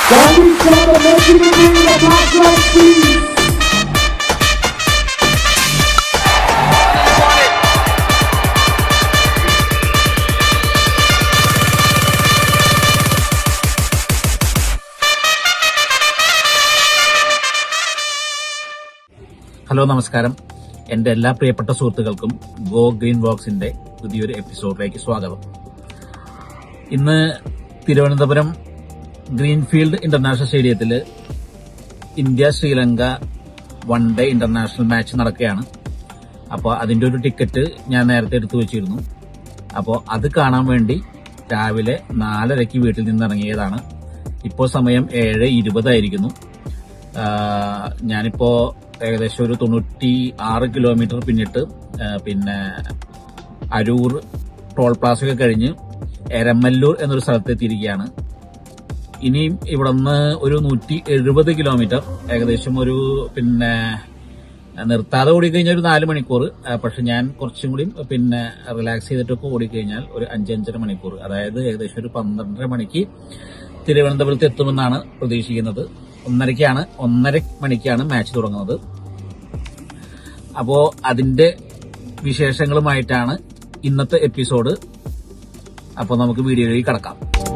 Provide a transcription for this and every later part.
Ladies and gentlemen, make you bring the black light, please. Hello നമസ്കാരം എന്റെ എല്ലാ പ്രിയപ്പെട്ട സുഹൃത്തുക്കൾക്കും ഗോ ഗ്രീൻ ബോക്സിന്റെ പുതിയൊരു എപ്പിസോഡിലേക്ക് സ്വാഗതം ഇന്ന് തിരുവനന്തപുരം ഗ്രീൻഫീൽഡ് ഇന്റർനാഷണൽ സ്റ്റേഡിയത്തിൽ India Sri Lanka one day international match നടക്കുകയാണ് അപ്പോൾ അതിന്റെ ഒരു ടിക്കറ്റ് ഞാൻ നേരത്തെ എടുത്തു വെച്ചിരുന്നു അപ്പോൾ അത് കാണാൻ വേണ്ടി രാവിലെ നാലരയ്ക്ക് വീട്ടിൽ നിന്ന് ഇറങ്ങിയതാണ് ഇപ്പോൾ സമയം ഏഴ് ഇരുപതായിരിക്കുന്നു ആഹ് ഞാനിപ്പോ ഏകദേശം ഒരു തൊണ്ണൂറ്റി ആറ് കിലോമീറ്റർ പിന്നിട്ട് ആഹ് പിന്നെ അരൂർ ടോൾ പ്ലാസ ഒക്കെ കഴിഞ്ഞ് എരമല്ലൂർ എന്നൊരു സ്ഥലത്ത് എത്തിയിരിക്കുകയാണ് ഇനിയും ഇവിടുന്ന് ഒരു നൂറ്റി എഴുപത് കിലോമീറ്റർ ഏകദേശം ഒരു പിന്നെ നിർത്താതെ ഓടിക്കഴിഞ്ഞാൽ ഒരു നാല് മണിക്കൂർ ആ, പക്ഷെ ഞാൻ കുറച്ചും കൂടി പിന്നെ റിലാക്സ് ചെയ്തിട്ടൊക്കെ ഓടിക്കഴിഞ്ഞാൽ ഒരു അഞ്ചഞ്ചര മണിക്കൂർ അതായത് ഏകദേശം ഒരു പന്ത്രണ്ടര മണിക്ക് തിരുവനന്തപുരത്ത് എത്തുമെന്നാണ് പ്രതീക്ഷിക്കുന്നത് ഒന്നരയ്ക്കാണ് ഒന്നര മണിക്കാണ് മാച്ച് തുടങ്ങുന്നത് അപ്പോ അതിന്റെ വിശേഷങ്ങളുമായിട്ടാണ് ഇന്നത്തെ എപ്പിസോഡ് അപ്പോൾ നമുക്ക് വീഡിയോയിലേക്ക് കടക്കാം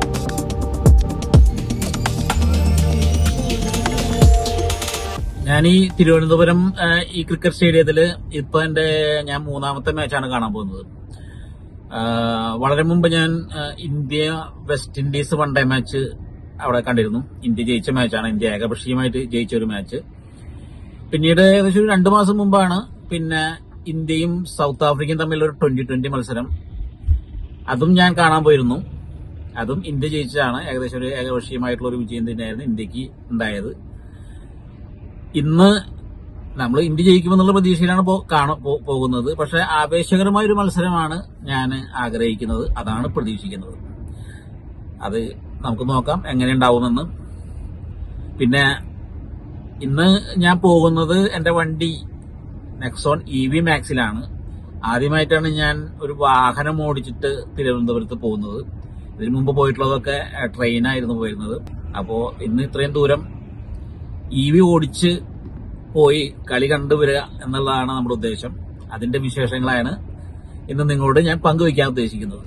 ഞാൻ ഈ തിരുവനന്തപുരം ആ, ഈ ക്രിക്കറ്റ് സ്റ്റേഡിയത്തില് ഇപ്പൊ എന്റെ ഞാൻ മൂന്നാമത്തെ മാച്ചാണ് കാണാൻ പോകുന്നത് ആ, വളരെ മുമ്പ് ഞാൻ ആ, India West Indies one day match അവിടെ കണ്ടിരുന്നു ഇന്ത്യ ജയിച്ച മാച്ചാണ് ഇന്ത്യ ഏകപക്ഷീയമായിട്ട് ജയിച്ച ഒരു മാച്ച് പിന്നീട് ഏകദേശം ഒരു രണ്ടു മാസം മുമ്പാണ് പിന്നെ ഇന്ത്യയും സൗത്ത് ആഫ്രിക്കയും തമ്മിലുള്ള ഒരു ട്വന്റി ട്വന്റി മത്സരം അതും ഞാൻ കാണാൻ പോയിരുന്നു അതും ഇന്ത്യ ജയിച്ചതാണ് ഏകദേശം ഒരു ഏകപക്ഷീയമായിട്ടുള്ള ഒരു വിജയം തന്നെയായിരുന്നു ഇന്ത്യക്ക് ഉണ്ടായത് ഇന്ന് നമ്മൾ ഇന്ത്യ ജയിക്കുമെന്നുള്ള പ്രതീക്ഷയിലാണ് പോ- കാണ- പോ- പോകുന്നത് പക്ഷെ ആവേശകരമായ ഒരു മത്സരമാണ് ഞാൻ ആഗ്രഹിക്കുന്നത് അതാണ് പ്രതീക്ഷിക്കുന്നത് അത് നമുക്ക് നോക്കാം എങ്ങനെ ഉണ്ടാവുമെന്ന് പിന്നെ ഇന്ന് ഞാൻ പോകുന്നത് എന്റെ വണ്ടി നെക്സോൺ ഇ വി മാക്സിലാണ് ആദ്യമായിട്ടാണ് ഞാൻ ഒരു വാഹനം ഓടിച്ചിട്ട് തിരുവനന്തപുരത്ത് പോകുന്നത് ഇതിനു മുമ്പ് പോയിട്ടുള്ളതൊക്കെ ഏഹ്, ട്രെയിനായിരുന്നു പോയിരുന്നത് അപ്പോ ഇന്ന് ഇത്രയും ദൂരം ഇ വി ഓടിച്ച് പോയി കളി കണ്ടുവരിക എന്നുള്ളതാണ് നമ്മുടെ ഉദ്ദേശം അതിന്റെ വിശേഷങ്ങളാണ് ഇന്ന് നിങ്ങളോട് ഞാൻ പങ്കുവയ്ക്കാൻ ഉദ്ദേശിക്കുന്നത്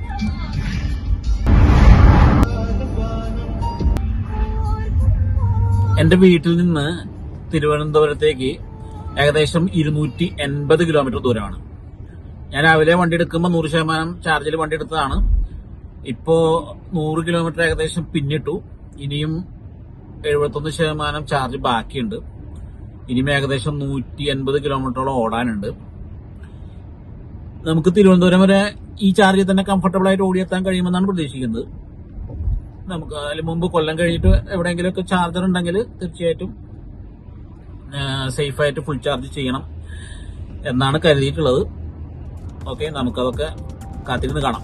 എന്റെ വീട്ടിൽ നിന്ന് തിരുവനന്തപുരത്തേക്ക് ഏകദേശം ഇരുന്നൂറ്റി എൺപത് കിലോമീറ്റർ ദൂരമാണ് ഞാൻ രാവിലെ വണ്ടി എടുക്കുമ്പോൾ നൂറ് ശതമാനം ചാർജിൽ വണ്ടി എടുത്തതാണ് ഇപ്പോ നൂറ് കിലോമീറ്റർ ഏകദേശം പിന്നിട്ടു ഇനിയും എഴുപത്തൊന്ന് ശതമാനം ചാർജ് ബാക്കിയുണ്ട് ഇനിയും ഏകദേശം നൂറ്റി എൺപത് കിലോമീറ്ററോളം ഓടാനുണ്ട് നമുക്ക് തിരുവനന്തപുരം വരെ ഈ ചാർജിൽ തന്നെ കംഫർട്ടബിൾ ആയിട്ട് ഓടിയെത്താൻ കഴിയുമെന്നാണ് പ്രതീക്ഷിക്കുന്നത് നമുക്ക് അതിന് മുമ്പ് കൊല്ലം കഴിഞ്ഞിട്ട് എവിടെയെങ്കിലുമൊക്കെ ചാർജർ ഉണ്ടെങ്കിൽ തീർച്ചയായിട്ടും സേഫ് ആയിട്ട് ഫുൾ ചാർജ് ചെയ്യണം എന്നാണ് കരുതിയിട്ടുള്ളത് ഓക്കെ നമുക്കതൊക്കെ കാത്തിരുന്ന് കാണാം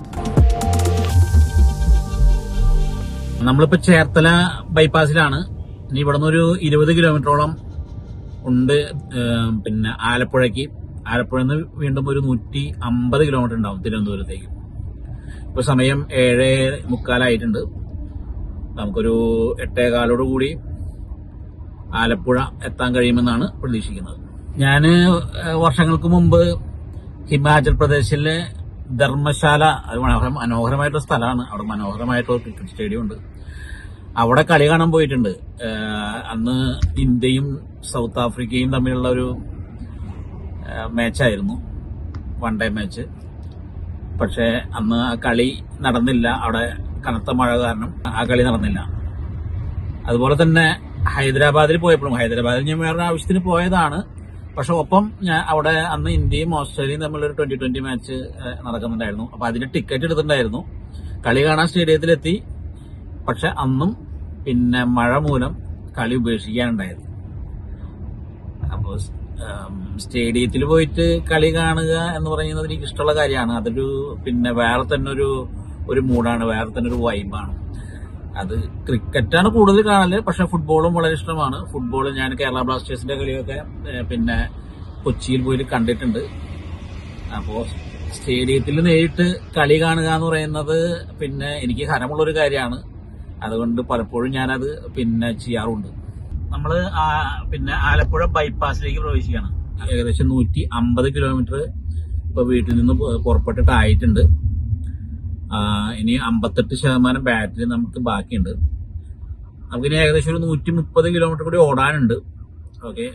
നമ്മളിപ്പോ ചേർത്തല ബൈപ്പാസിലാണ് ഇനി ഇവിടെ നിന്ന് ഒരു ഇരുപത് കിലോമീറ്ററോളം ഉണ്ട് ഏം, പിന്നെ ആലപ്പുഴയ്ക്ക് ആലപ്പുഴ നിന്ന് വീണ്ടും ഒരു നൂറ്റി അമ്പത് കിലോമീറ്റർ ഉണ്ടാവും തിരുവനന്തപുരത്തേക്ക് ഇപ്പൊ സമയം ഏഴ് മുക്കാലായിട്ടുണ്ട് നമുക്കൊരു എട്ടേകാലോട് കൂടി ആലപ്പുഴ എത്താൻ കഴിയുമെന്നാണ് പ്രതീക്ഷിക്കുന്നത് ഞാൻ വർഷങ്ങൾക്ക് മുമ്പ് ഹിമാചൽ പ്രദേശിലെ ധർമ്മശാല അത് മനോഹര മനോഹരമായിട്ടുള്ള സ്ഥലമാണ് അവിടെ മനോഹരമായിട്ടുള്ള ക്രിക്കറ്റ് സ്റ്റേഡിയം ഉണ്ട് അവിടെ കളി കാണാൻ പോയിട്ടുണ്ട് ഏഹ് അന്ന് ഇന്ത്യയും സൗത്ത് ആഫ്രിക്കയും തമ്മിലുള്ള ഒരു മാച്ചായിരുന്നു വൺ ഡേ മാച്ച് പക്ഷേ അന്ന് ആ കളി നടന്നില്ല അവിടെ കനത്ത മഴ കാരണം ആ കളി നടന്നില്ല അതുപോലെ തന്നെ ഹൈദരാബാദിൽ പോയപ്പോഴും ഹൈദരാബാദിൽ ഞാൻ വേറൊരു ആവശ്യത്തിന് പോയതാണ് പക്ഷെ ഒപ്പം ഞാൻ അവിടെ അന്ന് ഇന്ത്യയും ഓസ്ട്രേലിയയും തമ്മിലൊരു ട്വന്റി ട്വന്റി മാച്ച് നടക്കുന്നുണ്ടായിരുന്നു അപ്പൊ അതിന് ടിക്കറ്റ് എടുത്തിട്ടുണ്ടായിരുന്നു കളി കാണാൻ സ്റ്റേഡിയത്തിലെത്തി പക്ഷെ അന്നും പിന്നെ മഴ മൂലം കളി ഉപേക്ഷിക്കാനുണ്ടായത് അപ്പോ സ്റ്റേഡിയത്തിൽ പോയിട്ട് കളി കാണുക എന്ന് പറയുന്നത് എനിക്ക് ഇഷ്ടമുള്ള കാര്യമാണ് അതൊരു പിന്നെ വേറെ തന്നെ ഒരു ഒരു മൂഡാണ് വേറെ തന്നെ ഒരു വൈബാണ് അത് ക്രിക്കറ്റാണ് കൂടുതൽ കാണല് പക്ഷെ ഫുട്ബോളും വളരെ ഇഷ്ടമാണ് ഫുട്ബോൾ ഞാൻ കേരള ബ്ലാസ്റ്റേഴ്സിന്റെ കളിയൊക്കെ ഏഹ്, പിന്നെ കൊച്ചിയിൽ പോയിട്ട് കണ്ടിട്ടുണ്ട് അപ്പോ സ്റ്റേഡിയത്തിൽ നേരിട്ട് കളി കാണുക എന്ന് പറയുന്നത് പിന്നെ എനിക്ക് ഹരമുള്ള ഒരു കാര്യമാണ് അതുകൊണ്ട് പലപ്പോഴും ഞാനത് പിന്നെ ചെയ്യാറുണ്ട് നമ്മള് ആ- പിന്നെ ആലപ്പുഴ ബൈപ്പാസിലേക്ക് പ്രവേശിക്കുകയാണ് ഏകദേശം നൂറ്റി അമ്പത് കിലോമീറ്റർ ഇപ്പൊ വീട്ടിൽ നിന്ന് പു- പുറപ്പെട്ടിട്ടായിട്ടുണ്ട് ആ, ഇനി അമ്പത്തെട്ട് ശതമാനം ബാറ്ററി നമുക്ക് ബാക്കിയുണ്ട് നമുക്കിനി ഏകദേശം ഒരു നൂറ്റി മുപ്പത് കിലോമീറ്റർ കൂടി ഓടാനുണ്ട് ഓക്കെ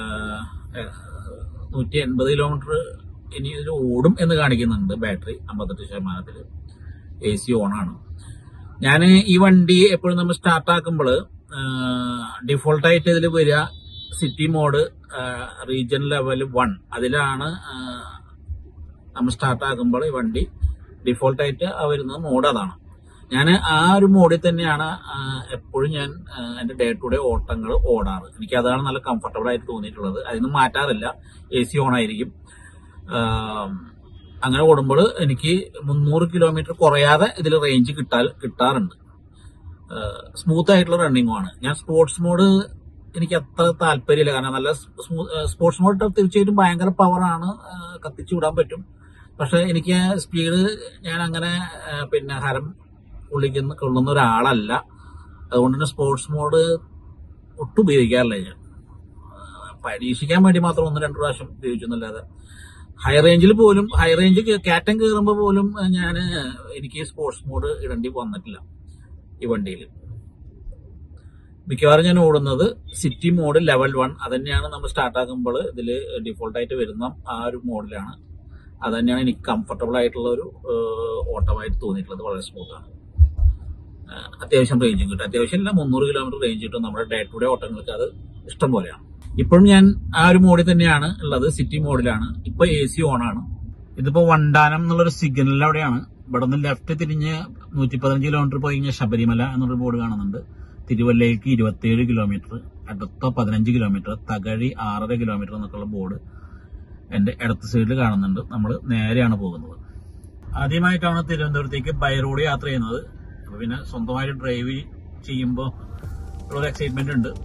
നൂറ്റി എൺപത് കിലോമീറ്റർ ഇനി ഇതിൽ ഓടും എന്ന് കാണിക്കുന്നുണ്ട് ബാറ്ററി അമ്പത്തെട്ട് ശതമാനത്തിൽ എ സി ഓണാണ് ഞാൻ ഈ വണ്ടി എപ്പോഴും നമ്മൾ സ്റ്റാർട്ട് ആക്കുമ്പോൾ ഡിഫോൾട്ട് ആയിട്ട് ഇതിൽ വരിക city mode region level one അതിലാണ് ആ, നമ്മൾ സ്റ്റാർട്ട് ആക്കുമ്പോൾ ഈ വണ്ടി ഡിഫോൾട്ട് ആയിട്ട് ആ വരുന്ന മോഡ് അതാണ് ഞാൻ ആ ഒരു മോഡിൽ തന്നെയാണ് ആ, എപ്പോഴും ഞാൻ ആ, എന്റെ ഡേ ടു ഡേ ഓട്ടങ്ങൾ ഓടാറ് എനിക്ക് അതാണ് നല്ല കംഫർട്ടബിൾ ആയിട്ട് തോന്നിയിട്ടുള്ളത് അതിന് മാറ്റാറില്ല എ സി ഓൺ ആയിരിക്കും ആ, അങ്ങനെ ഓടുമ്പോൾ എനിക്ക് മുന്നൂറ് കിലോമീറ്റർ കുറയാതെ ഇതിൽ റേഞ്ച് കിട്ടാൽ കിട്ടാറുണ്ട് സ്മൂത്ത് ആയിട്ടുള്ള റണ്ണിങ്ങും ആണ് ഞാൻ സ്പോർട്സ് മോഡ് എനിക്ക് അത്ര താല്പര്യമില്ല കാരണം നല്ല സ്പോർട്സ് മോഡ് തീർച്ചയായിട്ടും ഭയങ്കര പവറാണ് കത്തിച്ചു വിടാൻ പറ്റും പക്ഷെ എനിക്ക് സ്പീഡ് ഞാൻ അങ്ങനെ ആ, പിന്നെ ഹരം കൊള്ളിക്കുന്ന കൊള്ളുന്ന ഒരാളല്ല അതുകൊണ്ട് തന്നെ സ്പോർട്സ് മോഡ് ഒട്ടും ഉപയോഗിക്കാറില്ല ഞാൻ ആ, പരീക്ഷിക്കാൻ വേണ്ടി മാത്രം ഒന്ന് രണ്ട് പ്രാവശ്യം ഉപയോഗിച്ചെന്നല്ലാതെ ഹൈ റേഞ്ചിൽ പോലും ഹൈ റേഞ്ച് കയറ്റം കയറുമ്പോൾ പോലും ഞാൻ എനിക്ക് സ്പോർട്സ് മോഡ് ഇടേണ്ടി വന്നിട്ടില്ല ഈ വണ്ടിയിൽ മിക്കവാറും ഞാൻ ഓടുന്നത് സിറ്റി മോഡ് ലെവൽ വൺ അത് തന്നെയാണ് നമ്മൾ സ്റ്റാർട്ട് ആക്കുമ്പോൾ ഇതിൽ ഡിഫോൾട്ട് ആയിട്ട് വരുന്ന ആ ഒരു മോഡിലാണ് അത് തന്നെയാണ് എനിക്ക് കംഫർട്ടബിൾ ആയിട്ടുള്ള ഒരു ഏഹ്, ഓട്ടമായിട്ട് തോന്നിയിട്ടുള്ളത് വളരെ സ്മൂത്താണ് അത്യാവശ്യം റേഞ്ചും കിട്ടും അത്യാവശ്യം ഇല്ല മുന്നൂറ് കിലോമീറ്റർ റേഞ്ച് കിട്ടും നമ്മുടെ ഡേ ടു ഡേ ഓട്ടങ്ങൾക്ക് അത് ഇഷ്ടം പോലെയാണ് ഇപ്പോഴും ഞാൻ ആ ഒരു മോഡിൽ തന്നെയാണ് ഉള്ളത് സിറ്റി മോഡിലാണ് ഇപ്പൊ എ സി ഓൺ ആണ് ഇതിപ്പോ വണ്ടാനം എന്നുള്ളൊരു സിഗ്നൽ അവിടെയാണ് ഇവിടെ നിന്ന് ലെഫ്റ്റ് തിരിഞ്ഞ് നൂറ്റി പതിനഞ്ച് കിലോമീറ്റർ പോയി കഴിഞ്ഞാൽ ശബരിമല എന്നൊരു ബോർഡ് കാണുന്നുണ്ട് തിരുവല്ലയ്ക്ക് ഇരുപത്തിയേഴ് കിലോമീറ്റർ അടുത്ത പതിനഞ്ച് കിലോമീറ്റർ തകഴി ആറര കിലോമീറ്റർ എന്നൊക്കെയുള്ള ബോർഡ് എന്റെ ഇടത്ത് സൈഡിൽ കാണുന്നുണ്ട് നമ്മൾ നേരെയാണ് പോകുന്നത് ആദ്യമായിട്ടാണ് തിരുവനന്തപുരത്തേക്ക് ബൈ റോഡ് യാത്ര ചെയ്യുന്നത് അപ്പൊ പിന്നെ സ്വന്തമായിട്ട് ഡ്രൈവ് ചെയ്യുമ്പോൾ ഉള്ളൊരു എക്സൈറ്റ്മെന്റ് ഉണ്ട്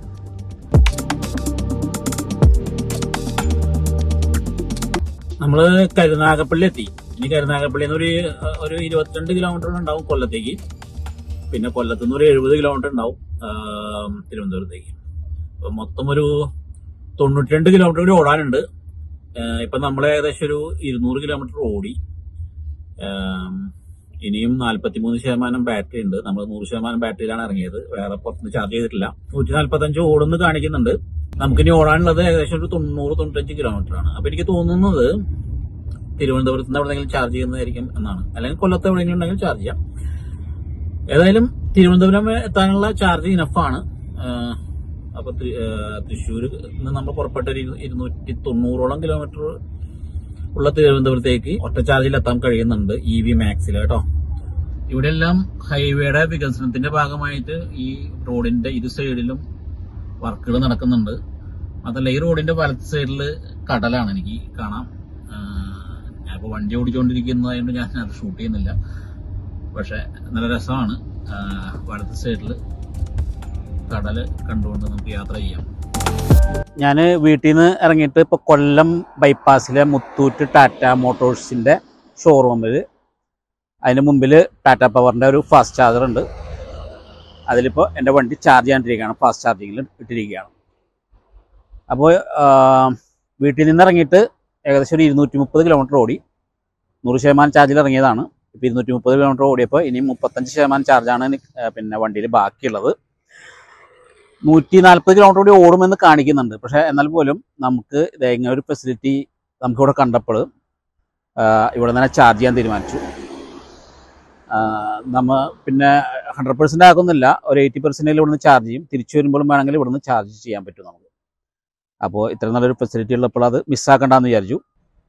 നമ്മള് കരുനാഗപ്പള്ളി എത്തി ഇനി കരുനാഗപ്പള്ളി ഒരു ഒരു ഇരുപത്തിരണ്ട് കിലോമീറ്റർ ഉണ്ടാവും കൊല്ലത്തേക്ക് പിന്നെ കൊല്ലത്ത് നിന്ന് ഒരു എഴുപത് കിലോമീറ്റർ ഉണ്ടാവും ആ, തിരുവനന്തപുരത്തേക്ക് അപ്പൊ മൊത്തം ഒരു തൊണ്ണൂറ്റി രണ്ട് കിലോമീറ്റർ കൂടി ഓടാനുണ്ട് ആ, ഇപ്പൊ നമ്മൾ ഏകദേശം ഒരു ഇരുന്നൂറ് കിലോമീറ്റർ ഓടി ആം, ഇനിയും നാല്പത്തിമൂന്ന് ശതമാനം ബാറ്ററി ഉണ്ട് നമ്മൾ നൂറ് ശതമാനം ബാറ്ററിയിലാണ് ഇറങ്ങിയത് വേറെ പുറത്തുനിന്ന് ചാർജ് ചെയ്തിട്ടില്ല നൂറ്റി നാല്പത്തഞ്ച് ഓടുന്ന് കാണിക്കുന്നുണ്ട് നമുക്കിനി ഓടാനുള്ളത് ഏകദേശം ഒരു തൊണ്ണൂറ് തൊണ്ണൂറ്റഞ്ച് കിലോമീറ്റർ ആണ് അപ്പൊ എനിക്ക് തോന്നുന്നത് തിരുവനന്തപുരത്ത് നിന്ന് എവിടെയെങ്കിലും ചാർജ് ചെയ്യുന്നതായിരിക്കും എന്നാണ് അല്ലെങ്കിൽ കൊല്ലത്ത് എവിടെയെങ്കിലും ഉണ്ടെങ്കിൽ ചാർജ് ചെയ്യാം ഏതായാലും തിരുവനന്തപുരം എത്താനുള്ള ചാർജ് ഇനഫാണ് അപ്പൊ തൃശ്ശൂർ നിന്ന് നമ്മൾ പുറപ്പെട്ട ഒരു ഇരു- ഇരുന്നൂറ്റി തൊണ്ണൂറോളം കിലോമീറ്റർ ഉള്ള തിരുവനന്തപുരത്തേക്ക് ഒറ്റ ചാർജിൽ എത്താൻ കഴിയുന്നുണ്ട് ഇ വി മാക്സിൽ കേട്ടോ ഇവിടെ എല്ലാം ഹൈവേയുടെ വികസനത്തിന്റെ ഭാഗമായിട്ട് ഈ റോഡിന്റെ ഇരു സൈഡിലും വർക്കുകൾ നടക്കുന്നുണ്ട് അതല്ല ഈ റോഡിന്റെ വലത്ത് സൈഡിൽ കടലാണ് എനിക്ക് കാണാം ഞാനിപ്പോ വണ്ടി ഓടിച്ചുകൊണ്ടിരിക്കുന്നതായതുകൊണ്ട് ഞാൻ അത് ഷൂട്ട് ചെയ്യുന്നില്ല പക്ഷെ നല്ല രസമാണ് ആ, വലത്ത് സൈഡിൽ കടല് കണ്ടുകൊണ്ട് നമുക്ക് യാത്ര ചെയ്യാം ഞാൻ വീട്ടിൽ നിന്ന് ഇറങ്ങിയിട്ട് ഇപ്പോൾ കൊല്ലം ബൈപ്പാസിലെ മുത്തൂറ്റ് ടാറ്റ മോട്ടോഴ്സിൻ്റെ ഷോറൂമിൽ അതിന് മുമ്പിൽ ടാറ്റ പവറിൻ്റെ ഒരു ഫാസ്റ്റ് ചാർജർ ഉണ്ട് അതിലിപ്പോൾ എൻ്റെ വണ്ടി ചാർജ് ചെയ്യാണ്ടിരിക്കുകയാണ് ഫാസ്റ്റ് ചാർജിങ്ങിൽ ഇട്ടിരിക്കുകയാണ് അപ്പോൾ വീട്ടിൽ നിന്ന് ഇറങ്ങിയിട്ട് ഏകദേശം ഒരു ഇരുന്നൂറ്റി മുപ്പത് കിലോമീറ്റർ ഓടി നൂറ് ശതമാനം ചാർജിൽ ഇറങ്ങിയതാണ് ഇപ്പോൾ ഇരുന്നൂറ്റി മുപ്പത് കിലോമീറ്റർ ഓടിയപ്പോൾ ഇനി മുപ്പത്തഞ്ച് ശതമാനം ചാർജാണ് എനിക്ക്, ആ, പിന്നെ വണ്ടിയിൽ ബാക്കിയുള്ളത് നൂറ്റി നാൽപ്പത് കിലോമീറ്റർ കൂടി ഓടുമെന്ന് കാണിക്കുന്നുണ്ട് പക്ഷേ എന്നാൽ പോലും നമുക്ക് ഇത് ഇങ്ങനെ ഒരു ഫെസിലിറ്റി നമുക്കിവിടെ കണ്ടപ്പോൾ ആ, ഇവിടെ തന്നെ ചാർജ് ചെയ്യാൻ തീരുമാനിച്ചു ആ, നമ്മ പിന്നെ ഹൺഡ്രഡ് പെർസെൻ്റ് ആക്കുന്നില്ല ഒരു എയ്റ്റി പെർസെൻറ്റേജിൽ ഇവിടുന്ന് ചാർജ് ചെയ്യും തിരിച്ചു വരുമ്പോഴും വേണമെങ്കിൽ ഇവിടുന്ന് ചാർജ് ചെയ്യാൻ പറ്റും നമുക്ക് അപ്പോൾ ഇത്ര നല്ലൊരു ഫെസിലിറ്റി ഉള്ളപ്പോൾ അത് മിസ്സാക്കണ്ടെന്ന് വിചാരിച്ചു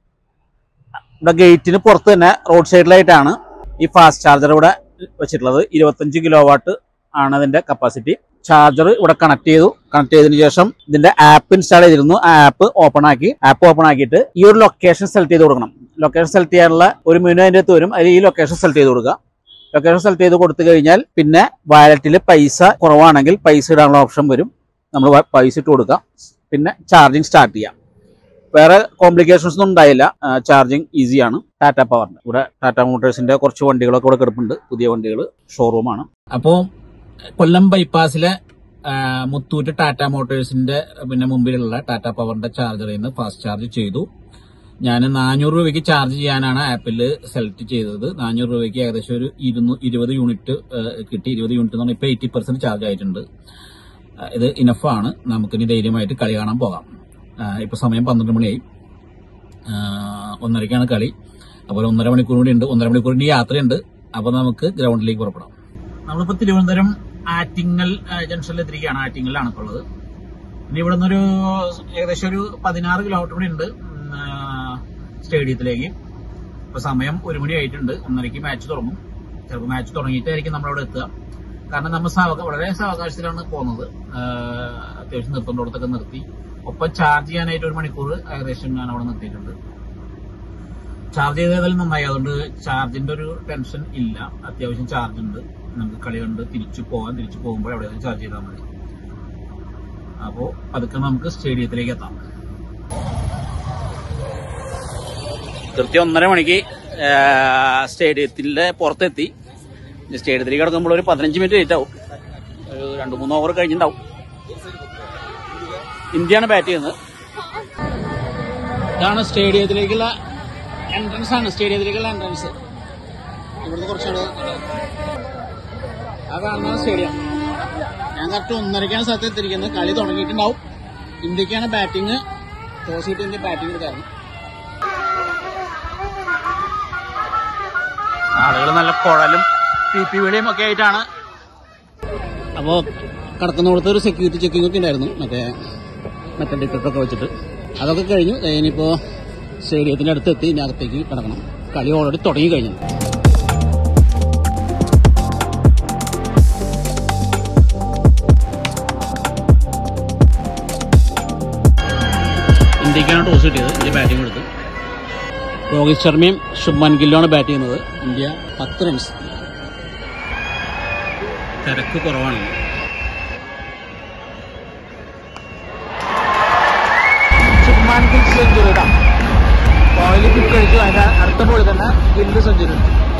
ഇവിടെ ഗേറ്റിന് പുറത്ത് തന്നെ റോഡ് സൈഡിലായിട്ടാണ് ഈ ഫാസ്റ്റ് ചാർജർ ഇവിടെ വെച്ചിട്ടുള്ളത് ഇരുപത്തഞ്ച് കിലോ വാട്ട് ആണ് അതിന്റെ കപ്പാസിറ്റി ചാർജർ ഇവിടെ കണക്ട് ചെയ്തു കണക്ട് ചെയ്തതിനു ശേഷം ഇതിന്റെ ആപ്പ് ഇൻസ്റ്റാൾ ചെയ്തിരുന്നു ആ ആപ്പ് ഓപ്പൺ ആക്കി ആപ്പ് ഓപ്പൺ ആക്കിയിട്ട് ഈ ഒരു ലൊക്കേഷൻ സെലക്ട് ചെയ്ത് കൊടുക്കണം ലൊക്കേഷൻ സെലക്ട് ചെയ്യാനുള്ള ഒരു മെനു അതിന്റെ അകത്ത് വരും അതിൽ ഈ ലൊക്കേഷൻ സെലക്ട് ചെയ്ത് കൊടുക്കുക ലൊക്കേഷൻ സെലക്ട് ചെയ്ത് കൊടുത്തു കഴിഞ്ഞാൽ പിന്നെ വാലറ്റിൽ പൈസ കുറവാണെങ്കിൽ പൈസ ഇടാനുള്ള ഓപ്ഷൻ വരും നമ്മൾ പൈസ ഇട്ട് കൊടുക്കുക പിന്നെ ചാർജിങ് സ്റ്റാർട്ട് ചെയ്യാം വേറെ കോംപ്ലിക്കേഷൻസ് ഒന്നും ഉണ്ടായില്ല ചാർജിങ് ഈസിയാണ് ടാറ്റ പവറിന്റെ ഇവിടെ ടാറ്റ മോട്ടോഴ്സിന്റെ കുറച്ച് വണ്ടികളൊക്കെ ഇവിടെ കിടപ്പുണ്ട് പുതിയ വണ്ടികൾ ഷോറൂമാണ് അപ്പോൾ കൊല്ലം ബൈപ്പാസിലെ ആ, മുത്തൂറ്റ് ടാറ്റ മോട്ടോഴ്സിന്റെ പിന്നെ മുമ്പിലുള്ള ടാറ്റ പവറിന്റെ ചാർജറിൽ നിന്ന് ഫാസ്റ്റ് ചാർജ് ചെയ്തു ഞാൻ നാനൂറ് രൂപയ്ക്ക് ചാർജ് ചെയ്യാനാണ് ആപ്പിൽ സെലക്ട് ചെയ്തത് നാനൂറ് രൂപയ്ക്ക് ഏകദേശം ഒരു ഇരുന്നൂ ഇരുപത് യൂണിറ്റ് ആ, കിട്ടി ഇരുപത് യൂണിറ്റ് എന്ന് പറഞ്ഞാൽ ഇപ്പൊ എയ്റ്റി പെർസെന്റ് ചാർജ് ആയിട്ടുണ്ട് ആ, ഇത് ഇനഫാണ് നമുക്കിനി ധൈര്യമായിട്ട് കളി കാണാൻ പോകാം ആ, ഇപ്പൊ സമയം പന്ത്രണ്ട് മണിയായി ആ, ഒന്നരയ്ക്കാണ് കളി അപ്പോൾ ഒന്നര മണിക്കൂർ കൂടി ഉണ്ട് ഒന്നര മണിക്കൂർ ഇനി യാത്രയുണ്ട് അപ്പോൾ നമുക്ക് ഗ്രൗണ്ടിലേക്ക് പുറപ്പെടാം നമ്മളിപ്പോൾ തിരുവനന്തപുരം ആറ്റിങ്ങൽ ആ, ജംഗ്ഷനിൽ എത്തിരിക്കുകയാണ് ആറ്റിങ്ങലിലാണ് ഇപ്പോൾ ഉള്ളത് ഇനി ഇവിടെ നിന്നൊരു ഏകദേശം ഒരു പതിനാറ് കിലോമീറ്റർ കൂടി ഉണ്ട് ഉം, ആ, സ്റ്റേഡിയത്തിലേക്ക് ഇപ്പൊ സമയം ഒരു മണി ആയിട്ടുണ്ട് ഒന്നരയ്ക്ക് മാച്ച് തുടങ്ങും ചിലപ്പോൾ മാച്ച് തുടങ്ങിയിട്ടായിരിക്കും നമ്മളവിടെ എത്തുക കാരണം നമ്മൾ സാവക വളരെ സാവകാശത്തിലാണ് പോകുന്നത് ആ, അത്യാവശ്യം നിർത്തേണ്ടടത്തൊക്കെ നിർത്തി ഒപ്പം ചാർജ് ചെയ്യാനായിട്ട് ഒരു മണിക്കൂർ ഏകദേശം ഞാൻ അവിടെ നിർത്തിയിട്ടുണ്ട് ചാർജ് ചെയ്തതായാലും നന്നായി അതുകൊണ്ട് ചാർജിന്റെ ഒരു ടെൻഷൻ ഇല്ല അത്യാവശ്യം ചാർജ് ഉണ്ട് നമുക്ക് കളി കണ്ട് തിരിച്ചു പോകാൻ തിരിച്ചു പോകുമ്പോൾ എവിടെയെങ്കിലും ചാർജ് ചെയ്താൽ മതി അപ്പോ പതുക്കെ നമുക്ക് സ്റ്റേഡിയത്തിലേക്ക് എത്താം കൃത്യം ഒന്നര മണിക്ക് സ്റ്റേഡിയത്തിന്റെ പുറത്തെത്തി ഇനി സ്റ്റേഡിയത്തിലേക്ക് കിടക്കുമ്പോൾ ഒരു പതിനഞ്ച് മിനിറ്റ് ലേറ്റ് ആവും ഒരു രണ്ട് മൂന്ന് ഓവർ കഴിഞ്ഞിട്ടുണ്ടാവും ഇന്ത്യയാണ് ബാറ്റ് ചെയ്യുന്നത് ഇതാണ് സ്റ്റേഡിയത്തിലേക്കുള്ള എൻട്രൻസ് ആണ് സ്റ്റേഡിയത്തിലേക്കുള്ള എൻട്രൻസ് ഇവിടുന്ന് കുറച്ചുകൂടെ ആ കാണുന്ന സ്റ്റേഡിയം ഞാൻ കറക്റ്റ് ഒന്നരക്കാണ് സ്ഥലത്ത് എത്തിയിരിക്കുന്നത് കളി തുടങ്ങിയിട്ടുണ്ടാവും ഇന്ത്യക്കാണ് ബാറ്റിംഗ് ടോസ് കിട്ടി ഇന്ത്യ ബാറ്റിംഗ് എടുക്കായിരുന്നു ആളുകൾ നല്ല കുഴലും പി പി വിളിയും ഒക്കെ ആയിട്ടാണ് അപ്പോ കടക്കുന്നിടത്ത് ഒരു സെക്യൂരിറ്റി ചെക്കിംഗ് ഒക്കെ ഉണ്ടായിരുന്നു മറ്റേ മറ്റേ ടിക്കറ്റൊക്കെ വെച്ചിട്ട് അതൊക്കെ കഴിഞ്ഞു ദേ ഇനിയിപ്പോ സ്റ്റേഡിയത്തിന്റെ അടുത്ത് എത്തി ഇനി അകത്തേക്ക് കിടക്കണം കളി ഓൾറെഡി തുടങ്ങി കഴിഞ്ഞു ഇന്ത്യക്കാണ് ടോസ് കിട്ടിയത് ഇന്ത്യ ബാറ്റിംഗ് എടുത്തു രോഹിത് ശർമ്മയും ശുഭ്മാൻ ഗില്ലുമാണ് ബാറ്റ് ചെയ്യുന്നത് ഇന്ത്യ പത്ത് റൺസ് തിരക്ക് കുറവാണ് ശുഭ്മാൻ ഗിൽ സെഞ്ചുറി കോഹ്ലി കിക്ക് കഴിച്ചു അതിന്റെ അടുത്ത ബോളിൽ തന്നെ ഗില്ല് സെഞ്ചുറി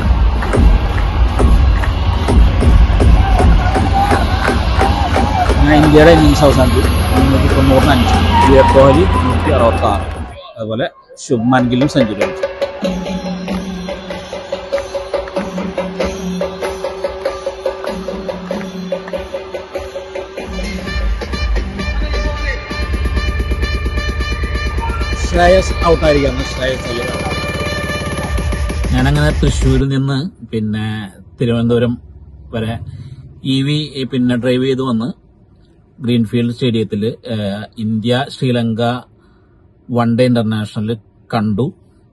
അങ്ങനെ ഇന്ത്യയുടെ ഇന്നിങ്സ് അവസാനിച്ചു മുന്നൂറ്റി തൊണ്ണൂറിന് അഞ്ച് വിരാട് കോഹ്ലി നൂറ്റി അറുപത്തി ആറ് അതുപോലെ ശുഭ്മാൻ ഗില്ലും സെഞ്ചുറി അടിച്ചു ശ്രേയസ് ഔട്ടായിരിക്കാം ശ്രേയസ് അയ്യർ ഞാനങ്ങനെ തൃശ്ശൂരിൽ നിന്ന് പിന്നെ തിരുവനന്തപുരം വരെ ഇ വി പിന്നെ ഡ്രൈവ് ചെയ്ത് വന്ന് ഗ്രീൻഫീൽഡ് സ്റ്റേഡിയത്തിൽ India Sri Lanka one day international കണ്ടു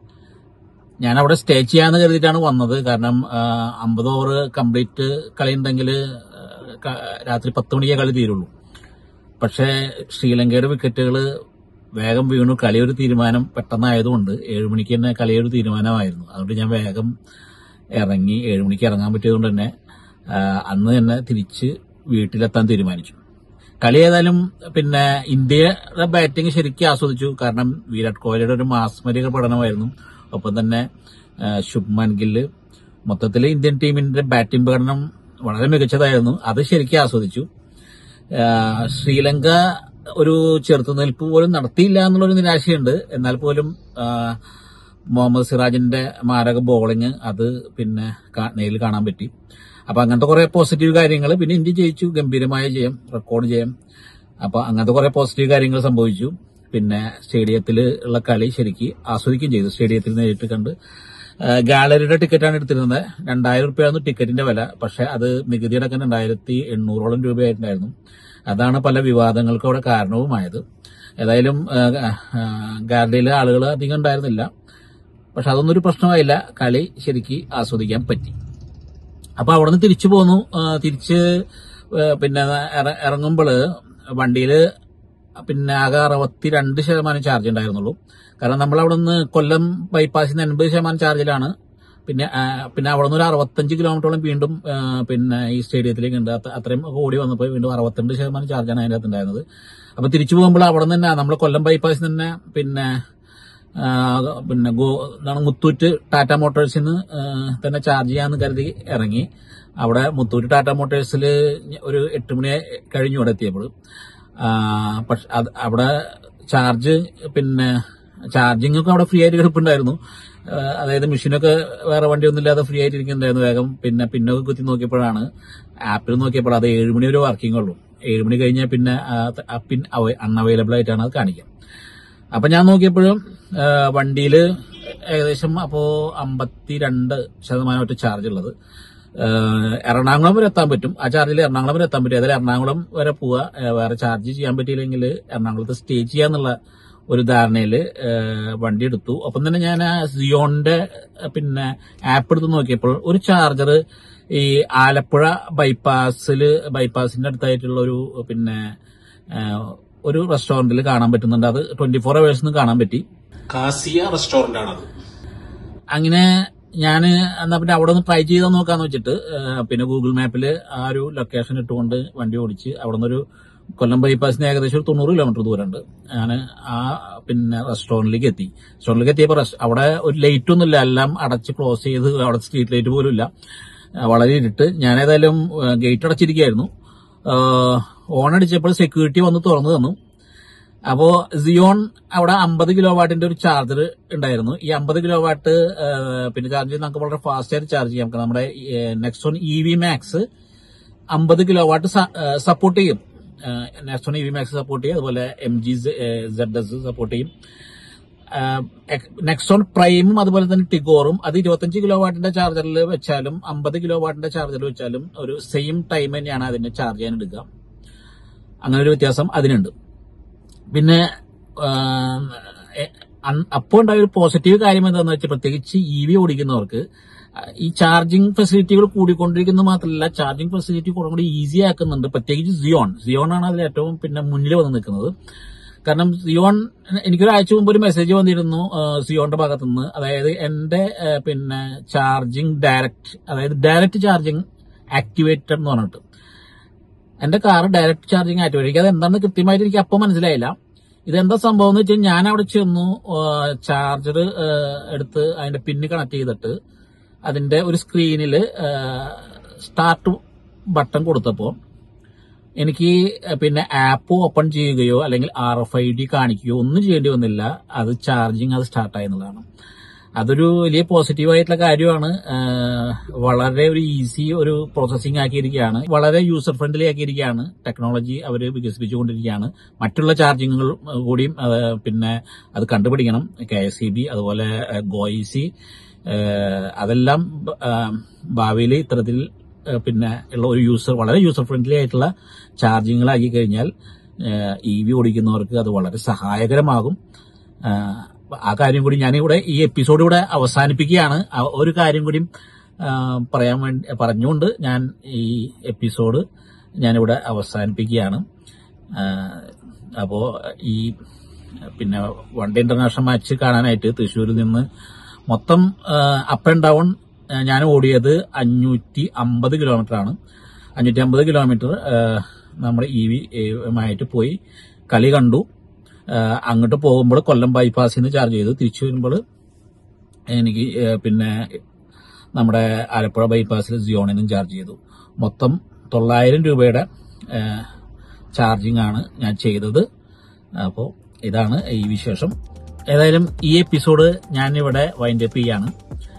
ഞാൻ അവിടെ സ്റ്റേ ചെയ്യാന്ന് കരുതിയിട്ടാണ് വന്നത് കാരണം അമ്പത് ഓവർ കംപ്ലീറ്റ് കളി ഉണ്ടെങ്കിൽ രാത്രി പത്ത് മണിക്കേ കളി തീരുള്ളൂ പക്ഷേ ശ്രീലങ്കയുടെ വിക്കറ്റുകൾ വേഗം വീണു കളിയൊരു തീരുമാനം പെട്ടെന്നായതുകൊണ്ട് ഏഴ് മണിക്ക് തന്നെ കളിയൊരു തീരുമാനമായിരുന്നു അതുകൊണ്ട് ഞാൻ വേഗം ഇറങ്ങി ഏഴ് മണിക്ക് ഇറങ്ങാൻ പറ്റിയതുകൊണ്ട് തന്നെ ആ, അന്ന് തന്നെ തിരിച്ച് വീട്ടിലെത്താൻ തീരുമാനിച്ചു കളി ഏതായാലും പിന്നെ ഇന്ത്യയുടെ ബാറ്റിംഗ് ശരിക്കും ആസ്വദിച്ചു കാരണം വിരാട് കോഹ്ലിയുടെ ഒരു മാസ്മരിക പഠനമായിരുന്നു ഒപ്പം തന്നെ ആ, ശുഭ്മാൻ ഗില്ല് മൊത്തത്തിൽ ഇന്ത്യൻ ടീമിന്റെ ബാറ്റിംഗ് പ്രകടനം വളരെ മികച്ചതായിരുന്നു അത് ശരിക്കും ആസ്വദിച്ചു ആ, ശ്രീലങ്ക ഒരു ചെറുത്തുനിൽപ്പ് പോലും നടത്തിയില്ല എന്നുള്ളൊരു നിരാശയുണ്ട് എന്നാൽ പോലും ആ, മുഹമ്മദ് സിറാജിന്റെ മാരക ബോളിങ് അത് പിന്നെ കാ- നേരിൽ കാണാൻ പറ്റി അപ്പൊ അങ്ങനത്തെ കുറെ പോസിറ്റീവ് കാര്യങ്ങൾ പിന്നെ ഇന്ത്യ ജയിച്ചു ഗംഭീരമായ ജയം റെക്കോർഡ് ജയം അപ്പൊ അങ്ങനത്തെ കുറെ പോസിറ്റീവ് കാര്യങ്ങൾ സംഭവിച്ചു പിന്നെ സ്റ്റേഡിയത്തിൽ ഉള്ള കളി ശരിക്ക് ആസ്വദിക്കുകയും ചെയ്തു സ്റ്റേഡിയത്തിൽ നേരിട്ട് കണ്ട് ആ, ഗാലറിയുടെ ടിക്കറ്റാണ് എടുത്തിരുന്നത് രണ്ടായിരം രൂപയായിരുന്നു ടിക്കറ്റിന്റെ വില പക്ഷെ അത് നികുതി അടക്കം രണ്ടായിരത്തി എണ്ണൂറോളം രൂപയായിട്ടുണ്ടായിരുന്നു അതാണ് പല വിവാദങ്ങൾക്കും അവിടെ കാരണവുമായത് ഏതായാലും ആ, ആ, ഗാലറിയിലെ ആളുകൾ അധികം ഉണ്ടായിരുന്നില്ല പക്ഷെ അതൊന്നും ഒരു പ്രശ്നമായില്ല കളി ശരിക്ക് ആസ്വദിക്കാൻ പറ്റി അപ്പൊ അവിടെ നിന്ന് തിരിച്ചു പോന്നു ആ, തിരിച്ച് ആ, പിന്നെ ഇറ- ഇറങ്ങുമ്പോൾ വണ്ടിയിൽ പിന്നെ ആകെ അറുപത്തിരണ്ട് ശതമാനം ചാർജ് ഉണ്ടായിരുന്നുള്ളൂ കാരണം നമ്മൾ അവിടെ നിന്ന് കൊല്ലം ബൈപ്പാസിൽ നിന്ന് എൺപത് ശതമാനം ചാർജിലാണ് പിന്നെ ആ, പിന്നെ അവിടെ നിന്ന് ഒരു അറുപത്തഞ്ച് കിലോമീറ്ററോളം വീണ്ടും ആ, പിന്നെ ഈ സ്റ്റേഡിയത്തിലേക്ക് ഉണ്ട് അത്ര- അത്രയും ഓടി വന്നപ്പോൾ വീണ്ടും അറുപത്തിരണ്ട് ശതമാനം ചാർജാണ് അതിൻ്റെ അകത്ത് ഉണ്ടായിരുന്നത് അപ്പൊ തിരിച്ചു പോകുമ്പോൾ അവിടെ നിന്ന് തന്നെ നമ്മൾ കൊല്ലം ബൈപ്പാസിൽ നിന്ന് തന്നെ പിന്നെ ആ, പിന്നെ ഗോ എന്താണ് മുത്തൂറ്റ് ടാറ്റ മോട്ടോഴ്സിൽ നിന്ന് തന്നെ ചാർജ് ചെയ്യാന്ന് കരുതി ഇറങ്ങി അവിടെ മുത്തൂറ്റ് ടാറ്റ മോട്ടോഴ്സിൽ ഒരു എട്ട് മണി കഴിഞ്ഞു ഇവിടെ എത്തിയപ്പോൾ പക്ഷെ അത് അവിടെ ചാർജ് പിന്നെ ചാർജിങ് ഒക്കെ അവിടെ ഫ്രീ ആയിട്ട് കിടപ്പുണ്ടായിരുന്നു ആ, അതായത് മെഷീനൊക്കെ വേറെ വണ്ടിയൊന്നും ഇല്ലാതെ ഫ്രീ ആയിട്ട് ഇരിക്കുന്നുണ്ടായിരുന്നു വേഗം പിന്നെ പിന്നൊക്കെ കുത്തി നോക്കിയപ്പോഴാണ് ആപ്പിൽ നോക്കിയപ്പോൾ അത് ഏഴ് മണി വരെ വർക്കിംഗ് ഉള്ളൂ ഏഴ് മണി കഴിഞ്ഞാൽ പിന്നെ ആ പിൻ അൺഅവൈലബിൾ ആയിട്ടാണ് അത് കാണിക്കുക അപ്പൊ ഞാൻ നോക്കിയപ്പോഴും വണ്ടിയിൽ ഏകദേശം അപ്പോ അമ്പത്തിരണ്ട് ശതമാനം ഒറ്റ ചാർജ് ഉള്ളത് ആ, എറണാകുളം വരെ എത്താൻ പറ്റും ആ ചാർജിൽ എറണാകുളം വരെ എത്താൻ പറ്റും അതായത് എറണാകുളം വരെ പോവുക ആ, വേറെ ചാർജ് ചെയ്യാൻ പറ്റിയില്ലെങ്കിൽ എറണാകുളത്ത് സ്റ്റേ ചെയ്യാന്നുള്ള ഒരു ധാരണയില് ആ, വണ്ടി എടുത്തു ഒപ്പം തന്നെ ഞാൻ ആ സിയോണിന്റെ ആ, പിന്നെ ആപ്പ് എടുത്ത് നോക്കിയപ്പോൾ ഒരു ചാർജർ ഈ ആലപ്പുഴ ബൈപ്പാസില് ബൈപ്പാസിന്റെ അടുത്തായിട്ടുള്ള ഒരു പിന്നെ ആ, ഒരു റെസ്റ്റോറന്റിൽ കാണാൻ പറ്റുന്നുണ്ട് അത് ട്വന്റി ഫോർ അവേഴ്സിന് കാണാൻ പറ്റി കാസിയ റെസ്റ്റോറന്റ് ആണത് അങ്ങനെ ഞാൻ എന്നാ പിന്നെ അവിടെ ഒന്ന് ട്രൈ ചെയ്താൽ നോക്കാന്ന് വെച്ചിട്ട് ആ, പിന്നെ ഗൂഗിൾ മാപ്പിൽ ആ ഒരു ലൊക്കേഷൻ ഇട്ടുകൊണ്ട് വണ്ടി ഓടിച്ച് അവിടെ നിന്നൊരു കൊല്ലം ബൈപ്പാസിന് ഏകദേശം ഒരു തൊണ്ണൂറ് കിലോമീറ്റർ ദൂരമുണ്ട് ഞാൻ ആ പിന്നെ റെസ്റ്റോറന്റിലേക്ക് എത്തി റെസ്റ്റോറന്റിലേക്ക് എത്തിയപ്പോൾ റെസ്- അവിടെ ഒരു ലൈറ്റ് ഒന്നുമില്ല എല്ലാം അടച്ച് ക്ലോസ് ചെയ്ത് അവിടെ സ്ട്രീറ്റ് ലൈറ്റ് പോലും ഇല്ല ആ, വളരെ ഇരുട്ട് ഞാൻ ഏതായാലും ഗേറ്റ് അടച്ചിരിക്കുകയായിരുന്നു ഓൺ അടിച്ചപ്പോൾ സെക്യൂരിറ്റി വന്ന് തുറന്നു തന്നു അപ്പോ സിയോൺ അവിടെ അമ്പത് കിലോ വാട്ടിന്റെ ഒരു ചാർജർ ഉണ്ടായിരുന്നു ഈ അമ്പത് കിലോ വാട്ട് പിന്നെ ചാർജ് ചെയ്ത് നമുക്ക് വളരെ ഫാസ്റ്റ് ആയിട്ട് ചാർജ് ചെയ്യാം നമുക്ക് നമ്മുടെ നെക്സോൺ ഇ വി മാക്സ് അമ്പത് കിലോ വാട്ട് സപ്പോർട്ട് ചെയ്യും Nexon E V max support ചെയ്യും അതുപോലെ M G Z S support ചെയ്യും നെക്സോൺ പ്രൈമും അതുപോലെ തന്നെ ടിഗോറും അത് ഇരുപത്തഞ്ച് കിലോ വാട്ടിന്റെ ചാർജറിൽ വെച്ചാലും അമ്പത് കിലോ വാട്ടിന്റെ ചാർജറിൽ വെച്ചാലും ഒരു സെയിം ടൈം തന്നെയാണ് അതിനെ ചാർജ് ചെയ്യാൻ എടുക്കുക അങ്ങനെ ഒരു വ്യത്യാസം അതിനുണ്ട് പിന്നെ അപ്പോൾ ഉണ്ടായ ഒരു പോസിറ്റീവ് കാര്യം എന്താണെന്ന് വെച്ചാൽ പ്രത്യേകിച്ച് ഇ വി ഓടിക്കുന്നവർക്ക് ആ, ഈ ചാർജിങ് ഫെസിലിറ്റികൾ കൂടിക്കൊണ്ടിരിക്കുന്നത് മാത്രമല്ല ചാർജിങ് ഫെസിലിറ്റി കുറേ കൂടി ഈസി ആക്കുന്നുണ്ട് പ്രത്യേകിച്ച് സിയോൺ സിയോൺ ആണ് അതിൽ ഏറ്റവും പിന്നെ മുന്നിൽ വന്ന് നിൽക്കുന്നത് കാരണം സിയോൺ എനിക്കൊരാഴ്ച മുമ്പ് ഒരു മെസ്സേജ് വന്നിരുന്നു ആ, സിയോണിന്റെ ഭാഗത്തു നിന്ന് അതായത് എന്റെ ആ, പിന്നെ ചാർജിങ് ഡയറക്റ്റ് അതായത് ഡയറക്റ്റ് ചാർജിങ് ആക്ടിവേറ്റഡ് എന്ന് പറഞ്ഞിട്ട് എന്റെ കാർ ഡയറക്റ്റ് ചാർജിങ് ആക്ടിവേറ്റ് എനിക്ക് അത് എന്താണെന്ന് കൃത്യമായിട്ട് എനിക്ക് അപ്പോൾ മനസ്സിലായില്ല ഇതെന്താ സംഭവം എന്ന് വെച്ചാൽ ഞാൻ അവിടെ ചെന്നു ചാർജർ എടുത്ത് അതിന്റെ പിന്ന് കണക്ട് ചെയ്തിട്ട് അതിന്റെ ഒരു സ്ക്രീനിൽ സ്റ്റാർട്ട് ബട്ടൺ കൊടുത്തപ്പോൾ എനിക്ക് പിന്നെ ആപ്പ് ഓപ്പൺ ചെയ്യുകയോ അല്ലെങ്കിൽ ആർ എഫ് ഐ ഡി കാണിക്കുകയോ ഒന്നും ചെയ്യേണ്ടി വന്നില്ല അത് ചാർജിങ് അത് സ്റ്റാർട്ടായി എന്നുള്ളതാണ് അതൊരു വലിയ പോസിറ്റീവ് ആയിട്ടുള്ള കാര്യമാണ് ആഹ് വളരെ ഒരു ഈസി ഒരു പ്രോസസ്സിംഗ് ആക്കിയിരിക്കുകയാണ് വളരെ യൂസർ ഫ്രണ്ട്ലി ആക്കിയിരിക്കുകയാണ് ടെക്നോളജി അവർ വികസിപ്പിച്ചുകൊണ്ടിരിക്കുകയാണ് മറ്റുള്ള ചാർജിങ്ങുകൾ കൂടിയും ആഹ് പിന്നെ അത് കണ്ടുപിടിക്കണം കെ എസ് സി ബി അതുപോലെ ഗോയിസി അതെല്ലാം ഭാവിയിൽ ഇത്തരത്തിൽ ആഹ് പിന്നെ ഉള്ള ഒരു യൂസർ വളരെ യൂസർ ഫ്രണ്ട്ലി ആയിട്ടുള്ള ചാർജിങ്ങുകളാക്കി കഴിഞ്ഞാൽ ഇ വി ഓടിക്കുന്നവർക്ക് അത് വളരെ സഹായകരമാകും ആഹ് ആ കാര്യം കൂടി ഞാനിവിടെ ഈ എപ്പിസോഡ് ഇവിടെ അവസാനിപ്പിക്കുകയാണ് ആ ഒരു കാര്യം കൂടി ആഹ് പറയാൻ വേണ്ടി പറഞ്ഞുകൊണ്ട് ഞാൻ ഈ എപ്പിസോഡ് ഞാനിവിടെ അവസാനിപ്പിക്കുകയാണ് ആഹ് അപ്പോ ഈ പിന്നെ വൺ ഡേ ഇന്റർനാഷണൽ മാച്ച് കാണാനായിട്ട് തൃശ്ശൂരിൽ നിന്ന് മൊത്തം അപ്പ് ആൻഡ് ഡൗൺ ഞാൻ ഓടിയത് അഞ്ഞൂറ്റി അമ്പത് കിലോമീറ്റർ ആണ് അഞ്ഞൂറ്റി അമ്പത് കിലോമീറ്റർ നമ്മുടെ ഇ വി ആയിട്ട് പോയി കളി കണ്ടു ആഹ് അങ്ങോട്ട് പോകുമ്പോൾ കൊല്ലം ബൈപ്പാസിൽ നിന്ന് ചാർജ് ചെയ്തു തിരിച്ചു വരുമ്പോൾ എനിക്ക് ആഹ് പിന്നെ നമ്മുടെ ആലപ്പുഴ ബൈപ്പാസിൽ സിയോണിൽ നിന്നും ചാർജ് ചെയ്തു മൊത്തം തൊള്ളായിരം രൂപയുടെ ചാർജിങ് ആണ് ഞാൻ ചെയ്തത് അപ്പോൾ ഇതാണ് ഈ വിശേഷം ഏതായാലും ഈ എപ്പിസോഡ് ഞാനിവിടെ വൈൻഡപ്പ് ചെയ്യാണ്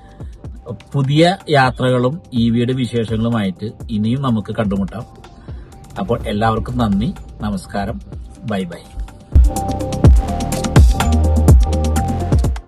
പുതിയ യാത്രകളും ഇ വിയുടെ വിശേഷങ്ങളുമായിട്ട് ഇനിയും നമുക്ക് കണ്ടുമുട്ടാം അപ്പോൾ എല്ലാവർക്കും നന്ദി നമസ്കാരം ബൈ ബൈ